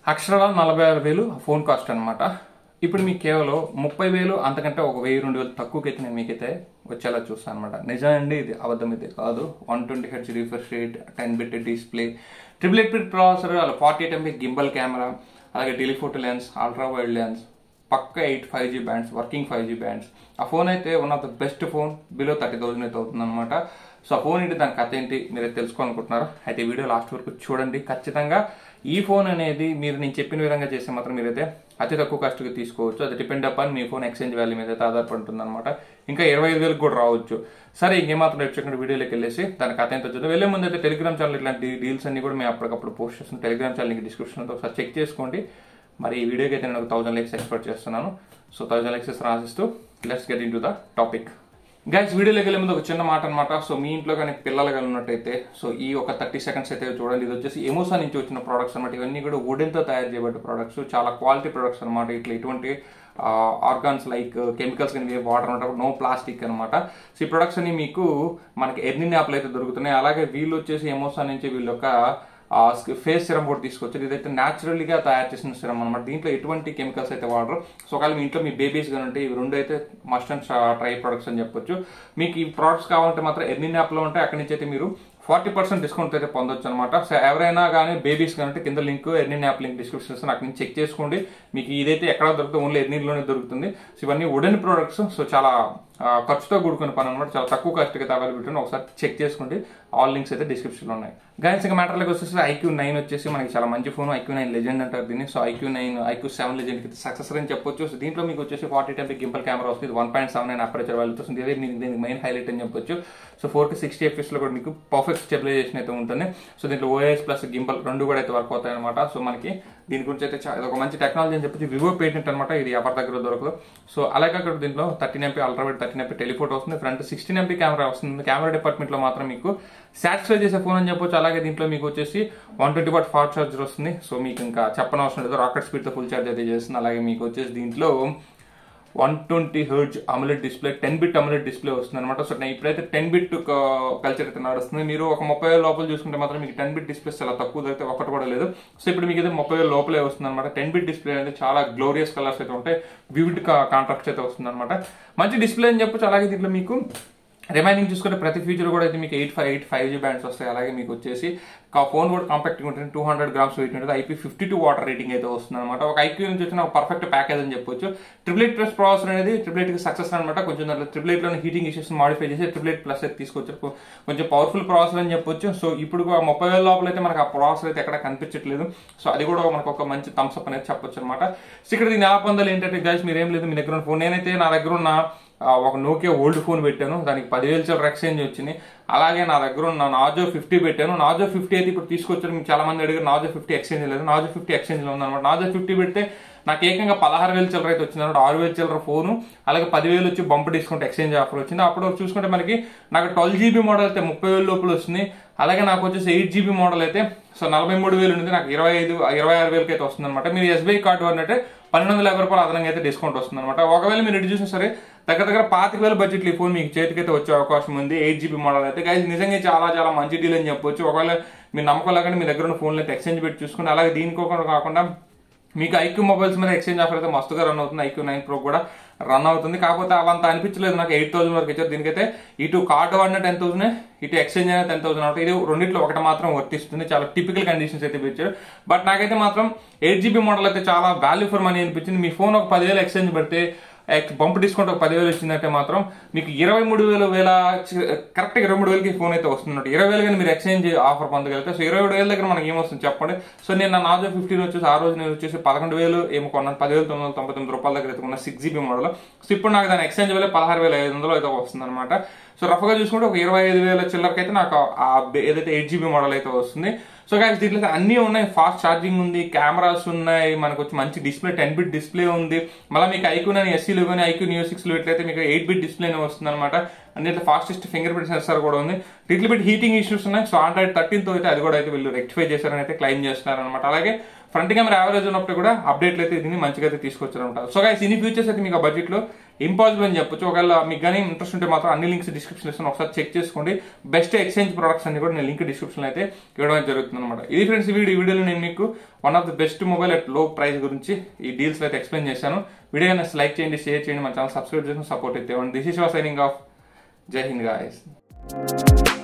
అక్షరాల నలభై ఆరు వేలు ఫోన్ కాస్ట్ అనమాట ఇప్పుడు మీకు కేవలం ముప్పై వేలు అంతకంటే ఒక వెయ్యి రెండు వేలు తక్కువకైతే నేను మీకైతే వచ్చేలా చూస్తాను అనమాట నిజమండి ఇది అబద్ధం అయితే కాదు one twenty H refresh rate ten bit display triple eight bit processor అలా forty eight MP gimbal camera అలాగే telephoto lens ultra wide lens పక్క eight five G bands working five G bands ఆ ఫోన్ అయితే one of the best phone below thirty thousand అయితే అవుతుంది అనమాట so ఆ phone ఏంటి దాని కథ ఏంటి మీరు తెలుసుకోవాలనుకుంటున్నారు అయితే ఈ వీడియో లాస్ట్ వరకు చూడండి ఖచ్చితంగా ఈ ఫోన్ అనేది మీరు నేను చెప్పిన విధంగా చేస్తే మాత్రం మీరైతే అతి తక్కువ కాస్ట్గా తీసుకోవచ్చు అది డిపెండ్ అపాన్ మీ ఫోన్ ఎక్స్చేంజ్ వాల్యూ మీద అయితే ఆధారపడుతుంది అనమాట ఇంకా ఇరవై ఐదు వేలకు కూడా రావచ్చు సరే ఇంకేమాత్రం రేపు చెప్పిన వీడియోలోకి వెళ్ళేసి దాని కథ ఎంత చూద్దాం వెళ్ళే ముందు అయితే టెలిగ్రామ్ ఛానల్ ఇట్లాంటి డీల్స్ అన్ని కూడా మేము అప్పటికప్పుడు పోస్ట్ చేస్తున్నాం టెలిగ్రామ్ ఛానల్ లింక్ డిస్క్రిప్షన్లో ఒకసారి చెక్ చేసుకోండి మరి ఈ వీడియోకి అయితే నేను ఒక థౌసండ్ లైక్స్ ఎక్స్పెక్ట్ చేస్తున్నాను సో థౌసండ్ లైక్స్ రాసిస్తూ let's get into the topic guys వీడియోలోకి వెళ్ళే ముందు ఒక చిన్న మాట అనమాట సో మీ ఇంట్లో కానీ పిల్లలు కానీ ఉన్నట్టయితే సో ఈ ఒక థర్టీ సెకండ్స్ అయితే చూడండి ఇది వచ్చేసి ఎమోసా నుంచి వచ్చిన ప్రోడక్ట్స్ అనమాట ఇవన్నీ కూడా వుడెన్తో తయారు చేయబడ్డ ప్రోడక్ట్స్ చాలా క్వాలిటీ ప్రొడక్ట్స్ అనమాట ఇట్లా ఇటువంటి ఆర్గాన్స్ లైక్ కెమికల్స్ కానీ వాటర్ అనమాట నో ప్లాస్టిక్ అనమాట సో ఈ ప్రొడక్ట్స్ అన్ని మీకు మనకి ఎన్ని యాప్లు అయితే దొరుకుతున్నాయి అలాగే వీళ్ళు వచ్చేసి ఎమోసా నుంచి వీళ్ళ యొక్క ఫేస్ సిరం కూడా తీసుకొచ్చారు ఇదైతే న్యాచురల్గా తయారు చేసిన సిరం అనమాట దీంట్లో ఎటువంటి కెమికల్స్ అయితే వాడరు సో ఒకవేళ మీ ఇంట్లో మీ బేబీస్ కానీ ఉంటే ఇవి రెండు అయితే మస్ట్ అండ్ ట్రై ప్రొడక్ట్స్ అని చెప్పొచ్చు మీకు ఈ ప్రొడక్ట్స్ కావాలంటే మాత్రం ఎన్ని యాప్లో ఉంటే అక్కడి నుంచి అయితే మీరు ఫార్టీ పర్సెంట్ డిస్కౌంట్ అయితే పొందొచ్చు అనమాట సో ఎవరైనా కానీ బేబీస్ కానీ కింద link Earnin app link description ఇస్తాను అక్కడ నుంచి చెక్ చేసుకోండి మీకు ఇదైతే ఎక్కడ దొరుకుతుంది ఓన్లీ ఎర్నిన్లోనే దొరుకుతుంది సో ఇవన్నీ వుడెన్ ప్రొడక్ట్స్ సో చాలా ఖర్చుతో కూడుకున్న పని అనమాట చాలా తక్కువ కాస్ట్కి అయితే అవైలబిలిటీ ఉంది ఒకసారి చెక్ చేసుకోండి ఆల్ లింక్స్ అయితే డిస్క్రిప్షన్లో ఉన్నాయి గైన్స్ ఇంకా మ్యాటర్లోకి వచ్చేసి ఐక్యూ నైన్ వచ్చేసి మనకి చాలా మంచి ఫోన్ ఐక్యూ నైన్ లెజెండ్ అంటారు దీన్ని so iQOO nine iQOO seven legend కి సక్సెస్ అని చెప్పొచ్చు సో దీంట్లో మీకు వచ్చేసి ఫార్టీ టెంపీ గింపల్ కెమెరా వస్తుంది one point seven nine aperture వాల్యూతో వస్తుంది ఇదే మీకు దీనికి మెయిన్ హైలైట్ అని చెప్పొచ్చు so four K sixty fps లో కూడా మీకు పర్ఫెక్ట్ స్టెబిలైజేషన్ అయితే ఉంటుంది సో దీంట్లో ఓఎస్ ప్లస్ గింపల్ రెండు కూడా అయితే వర్క్ అవుతాయి అనమాట సో మనకి దీని గురించి అయితే చా- ఇది ఒక మంచి టెక్నాలజీ అని చెప్పొచ్చు వివో పేటెంట్ అనమాట ఇది ఎవరి దగ్గర దొరకదు సో అలాగే అక్కడ దీంట్లో thirteen MP ultrawide thirteen MP telephoto వస్తుంది ఫ్రంట్ సిక్స్టీన్ ఎంపీ కెమెరా వస్తుంది కెమెరా డిపార్ట్మెంట్ లో మాత్రం మీకు సాటిస్ఫై చేసే ఫోన్ అని చెప్పొచ్చు అలాగే దీంట్లో మీకు వచ్చేసి one twenty watt fast charger వస్తుంది సో మీకు ఇంకా చెప్పనవసరం లేదు రాకెట్ స్పీడ్ తో ఫుల్ చార్జ్ అయితే చేస్తుంది అలాగే మీకు వచ్చేసి దీంట్లో one twenty hertz AMOLED display ten bit AMOLED display వస్తుంది అనమాట సో నేను ఇప్పుడైతే టెన్ బిట్ కల్చర్ అయితే నడుస్తుంది మీరు ఒక ముప్పై వేల లోపల చూసుకుంటే మాత్రం మీకు టెన్ బిట్ డిస్ప్లే చాలా తక్కువ అయితే ఒకటి కూడా లేదు సో ఇప్పుడు మీకు అయితే ముప్పై వేల లోపలే వస్తుంది అనమాట టెన్ బిట్ డిస్ప్లే అనేది చాలా గ్లోరియస్ కలర్స్ అయితే ఉంటాయి వివిడ్ కాంట్రాక్ట్స్ అయితే వస్తుంది అనమాట మంచి డిస్ప్లే అని చెప్పొచ్చు అలాగే దీంట్లో మీకు రిమైనింగ్ చూసుకుంటే ప్రతి ఫీచర్ కూడా అయితే మీకు eight five eight five G bands వస్తాయి అలాగే మీకు వచ్చేసి ఆ ఫోన్ కూడా కాంపాక్ట్గా ఉంటుంది టూ హండ్రెడ్ గ్రామ్స్ వెయిట్ ఉంటుంది IP fifty two water rating అయితే వస్తుంది అనమాట ఒక ఐక్యూ నుంచి వచ్చిన ఒక పర్ఫెక్ట్ ప్యాకేజ్ అని చెప్పొచ్చు ట్రిపుల్ ఎయిట్ ప్లస్ ప్రాసెసర్ అనేది ట్రిపుల్ ఎయిట్ సక్సెస్ అనమాట కొంచెం దాంట్లో ట్రిపుల్ ఎయిట్ లోని హీటింగ్ ఇష్యూస్ మాడిఫై చేసి ట్రిపుల్ ఎయిట్ ప్లస్ అయితే తీసుకొచ్చారు కొ- కొంచెం పవర్ఫుల్ ప్రాసెసర్ అని చెప్పొచ్చు సో ఇప్పుడు ఆ ముప్పై వేల లోపల అయితే మనకు ఆ ప్రాసెసర్ అయితే ఎక్కడ కనిపించట్లేదు సో అది కూడా మనకు ఒక మంచి థమ్స్ అప్ అనేది చెప్పొచ్చు అనమాట సో ఇక్కడ దీని ఎలా పొందాలి ఏంటంటే గైస్ మీరు ఏం లేదు మీ దగ్గర ఉన్న ఫోన్ నేనైతే నా దగ్గర ఉన్న ఆ, ఒక నోకియా ఓల్డ్ ఫోన్ పెట్టాను దానికి పదివేలు చిల్లర ఎక్స్చేంజ్ వచ్చింది అలాగే నా దగ్గర ఉన్న నాజో ఫిఫ్టీ పెట్టాను నాజో ఫిఫ్టీ అయితే ఇప్పుడు తీసుకొచ్చారు మీకు చాలా మంది అడిగారు నాజో ఫిఫ్టీ ఎక్స్చేంజ్ లేదు నాజో ఫిఫ్టీ ఎక్స్చేంజ్ లో ఉందన్నమాట నాజో ఫిఫ్టీ పెడితే నాకు ఏకంగా పదహారు వేలు చిల్లర అయితే వచ్చింది అనమాట ఆరు వేలు చిల్లర ఫోను అలాగే పదివేలు వచ్చి బంప్ డిస్కౌంట్ ఎక్స్చేంజ్ ఆఫర్ వచ్చింది అప్పుడు చూసుకుంటే మనకి నాకు ట్వెల్వ్ జీబీ మోడల్ అయితే ముప్పై వేలు లోపల వస్తుంది అలాగే నాకు వచ్చేసి ఎయిట్ జీబీ మోడల్ అయితే సో నలభై మూడు వేలు ఉంది నాకు ఇరవై ఐదు ఇరవై ఆరు వేలకి అయితే వస్తుంది అనమాట మీరు ఎస్బీఐ కార్డు వాడినట్టే పన్నెండు వందల యాభై రూపాయలు అదనంగా అయితే డిస్కౌంట్ వస్తుంది అనమాట ఒకవేళ మీరు ఇటు చూసినా సరే దగ్గర దగ్గర పాతిక వేల బడ్జెట్ ఈ ఫోన్ మీకు చేతికైతే వచ్చే అవకాశం ఉంది ఎయిట్ జీబీ మోడల్ అయితే గైస్ నిజంగా చాలా చాలా మంచి డీల్ అని చెప్పొచ్చు ఒకవేళ మీరు నమ్మకం లేకుండా మీ దగ్గర ఉన్న ఫోన్లు అయితే ఎక్స్చేంజ్ పెట్టి చూసుకుని అలాగే దీనికో కాకుండా మీకు ఐక్యూ మొబైల్స్ మీద ఎక్స్చేంజ్ ఆఫర్ అయితే మస్తుగా రన్ అవుతుంది ఐక్యూ నైన్ ప్రో కూడా రన్ అవుతుంది కాకపోతే అవంత అనిపించలేదు నాకు ఎయిట్ థౌసండ్ వరకు ఇచ్చారు దీనికైతే ఇటు కార్డు వాడిన టెన్ థౌసండ్ ఇటు ఎక్స్చేంజ్ అయినా టెన్ థౌసండ్ అవుతుంది ఇది రెండిట్లో ఒకటి మాత్రం వర్తిస్తుంది చాలా టిపికల్ కండిషన్స్ అయితే ఇచ్చారు బట్ నాకైతే మాత్రం ఎయిట్ జీబీ మోడల్ అయితే చాలా వాల్యూ ఫర్ మనీ అనిపించింది మీ ఫోన్ ఒక పదివేలు ఎక్స్చేంజ్ పెడితే ఎక్- బంప్ డిస్కౌంట్ ఒక పదివేలు వచ్చిందంటే మాత్రం మీకు ఇరవై మూడు వేలు వేల కరెక్ట్ ఇరవై మూడు వేలకి ఫోన్ అయితే వస్తున్నట్టు ఇరవై వేలు కానీ మీరు ఎక్స్చేంజ్ ఆఫర్ పొందగలిగితే సో ఇరవై ఏడు వేల దగ్గర మనకి ఏమొస్తుంది చెప్పండి సో నేను నా నాజో ఫిఫ్టీన్ వచ్చేసి ఆ రోజు నేను వచ్చేసి పదకొండు వేలు ఏమో కొన్నాను పదివేలు తొమ్మిది వందల తొంభై తొమ్మిది రూపాయల దగ్గర అయితే కొన్న సిక్స్ జీబీ మోడల్ సో ఇప్పుడు నాకు దాని ఎక్స్చేంజ్ వేలే పదహారు వేల ఐదు వందలు అయితే వస్తుంది అనమాట సో రఫ్ గా చూసుకుంటే ఒక ఇరవై ఐదు వేల చిల్లరకైతే నాకు ఆ బే- ఏదైతే ఎయిట్ జీబీ మోడల్ అయితే వస్తుంది సో గాయస్ దీంట్లో అయితే అన్నీ ఉన్నాయి ఫాస్ట్ ఛార్జింగ్ ఉంది కెమెరాస్ ఉన్నాయి మనకు వచ్చి మంచి డిస్ప్లే టెన్ బిట్ డిస్ప్లే ఉంది మళ్ళీ మీకు ఐక్యూ నైన్ ఎస్సీలో కానీ ఐక్యూ న్యూ సిక్స్ లో ఎట్లయితే మీకు ఎయిట్ బిట్ డిస్ప్లే వస్తుంది అనమాట అన్నిట్లో ఫాస్టెస్ట్ ఫింగర్ ప్రింట్ సెన్సార్ కూడా ఉంది లిటిల్ బిట్ హీటింగ్ ఇష్యూస్ ఉన్నాయి సో ఆండ్రాయిడ్ థర్టీన్ తో అయితే అది కూడా అయితే వీళ్ళు రెక్టిఫై చేశారని అయితే క్లైమ్ చేస్తున్నారు అనమాట అలాగే ఫ్రంట్ కెమెరా యావరేజ్ ఉన్నప్పుడు కూడా అప్డేట్లు అయితే దీన్ని మంచిగా అయితే తీసుకొచ్చారు అనమాట సో గైస్ ఇన్ని ఫీచర్స్ అయితే మీకు ఆ బడ్జెట్ లో ఇంపాసిబుల్ అని చెప్పొచ్చు ఒకవేళ మీకు కానీ ఇంట్రెస్ట్ ఉంటే మాత్రం అన్ని లింక్స్ డిస్క్రిప్షన్ ఇస్తాను ఒకసారి చెక్ చేసుకోండి బెస్ట్ ఎక్స్చేంజ్ ప్రొడక్ట్స్ అన్ని కూడా నేను లింక్ డిస్క్రిప్షన్ అయితే ఇవ్వడం జరుగుతుంది అనమాట ఇది ఫ్రెండ్స్ ఈ వీడియో ఈ వీడియోలో నేను మీకు one of the best mobile at low price గురించి ఈ డీల్స్ అయితే ఎక్స్ప్లెయిన్ చేశాను వీడియో లైక్ చేయండి షేర్ చేయండి మన ఛానల్ సబ్స్క్రైబ్ చేసుకుని సపోర్ట్ అయితే దిస్ ఇస్ సైనింగ్ ఆఫ్ జై హింద్ గాయస్